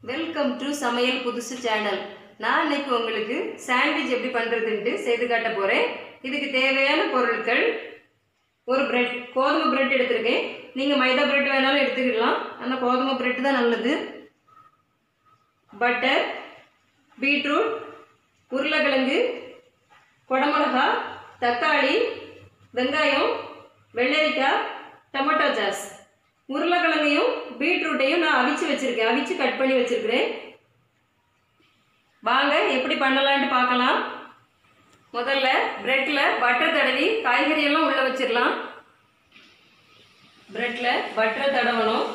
welcome to சமையல் புதுசு channel நான் இன்னைக்கு உங்களுக்கு சாண்ட்விச் எப்படி பண்ணுறதுன்ட்டு செய்து காட்ட போகிறேன் இதுக்கு தேவையான பொருட்கள் ஒரு பிரெட் கோதுமை பிரெட் எடுத்திருக்கேன் நீங்கள் மைதா பிரெட் வேணாலும் எடுத்துக்கலாம் ஆனால் கோதுமை பிரெட் தான் நல்லது பட்டர் பீட்ரூட் உருளைக்கிழங்கு குடமிளகா தக்காளி வெங்காயம் வெள்ளரிக்காய் டொமேட்டோ சாஸ் உருளைக்கிழங்கையும் பீட்ரூட்டையும் நான் அவிச்சு வச்சிருக்கேன் அவிச்சு கட் பண்ணி வச்சிருக்கிறேன் வாங்க எப்படி பண்ணலான்ட்டு பார்க்கலாம் முதல்ல பிரெட்ல பட்டர் தடவி காய்கறி எல்லாம் உள்ள வச்சிடலாம் பிரெட்ல பட்டர் தடவணும்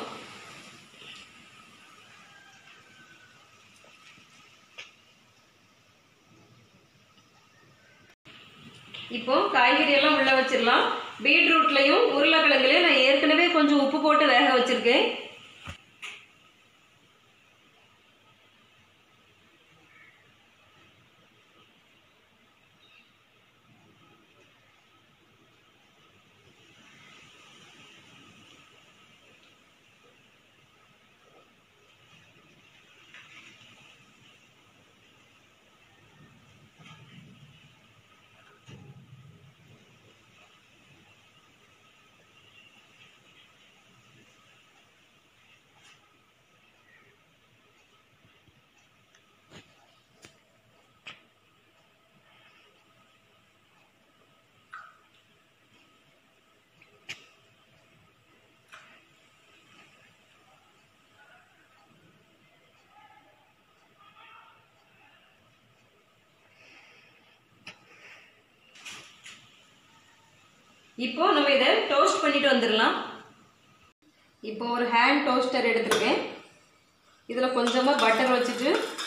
இப்போ காய்கறி எல்லாம் உள்ள வச்சிடலாம் பீட்ரூட்லையும் உருளைக்கிழங்குலையும் நான் ஏற்கனவே கொஞ்சம் உப்பு போட்டு வேக வச்சிருக்கேன் இப்போ நம்ம இதை டோஸ்ட் பண்ணிட்டு வந்துடலாம் இப்போ ஒரு ஹேண்ட் டோஸ்டர் எடுத்திருக்கேன் இதில் கொஞ்சமாக பட்டர் வச்சுட்டு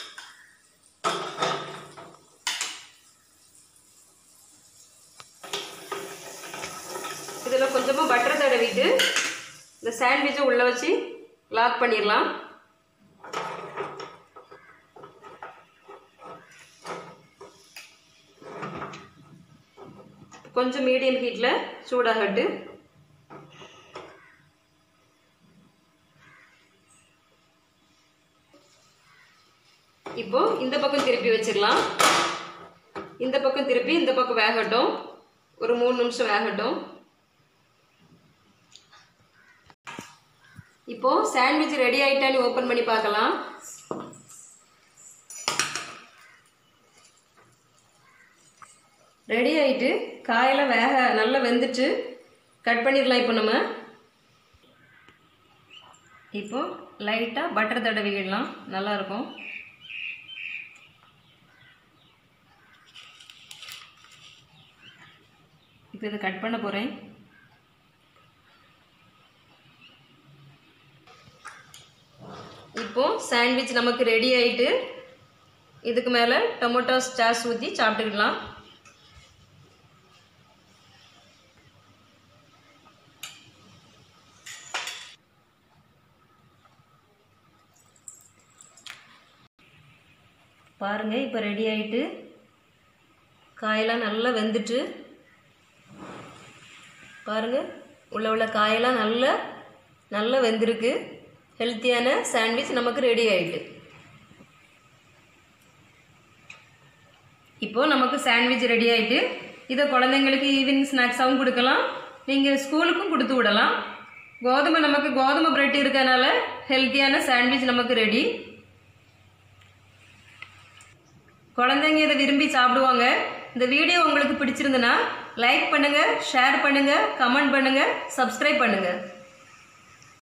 இதில் கொஞ்சமாக பட்டர் தடவிட்டு இந்த சாண்ட்விட்சை உள்ளே வச்சு லாக் பண்ணிடலாம் கொஞ்சம் மீடியம் ஹீட்டில் சூடாகட்டு இப்போ இந்த பக்கம் திருப்பி வச்சிடலாம் இந்த பக்கம் திருப்பி இந்த பக்கம் வேகட்டும் ஒரு மூணு நிமிஷம் வேகட்டும் இப்போ சாண்ட்விச் ரெடி ஆயிட்டான்னு ஓப்பன் பண்ணி பார்க்கலாம் ரெடி ஆயிட்டு காயெல்லாம் வேக நல்லா வெந்துட்டு கட் பண்ணிடலாம் இப்போ நம்ம இப்போ லைட்டாக பட்டர் தடவிடலாம் நல்லாயிருக்கும் இப்போ இதை கட் பண்ண போகிறேன் இப்போ சாண்ட்விச் நமக்கு ரெடி ஆயிட்டு இதுக்கு மேலே டொமேட்டோ சாஸ் ஊற்றி சாப்பிட்டுக்கலாம் பாருங்கள் இப்போ ரெடி ஆயிட்டு காயெல்லாம் நல்லா வெந்துட்டு பாருங்கள் உள்ள உள்ள காயெல்லாம் நல்லா நல்லா வெந்திருக்கு ஹெல்த்தியான சாண்ட்விச் நமக்கு ரெடி ஆயிட்டு இப்போது நமக்கு சாண்ட்விச் ரெடி ஆயிட்டு இதை குழந்தைங்களுக்கு ஈவினிங் ஸ்நாக்ஸாகவும் கொடுக்கலாம் நீங்கள் ஸ்கூலுக்கும் கொடுத்து விடலாம் கோதுமை நமக்கு கோதுமை பிரெட் இருக்கனால ஹெல்த்தியான சாண்ட்விச் நமக்கு ரெடி குழந்தைங்க இதை விரும்பி சாப்பிடுவாங்க இந்த வீடியோ உங்களுக்கு பிடிச்சிருந்துன்னா லைக் பண்ணுங்கள் ஷேர் பண்ணுங்கள் கமெண்ட் பண்ணுங்கள் சப்ஸ்கிரைப் பண்ணுங்கள்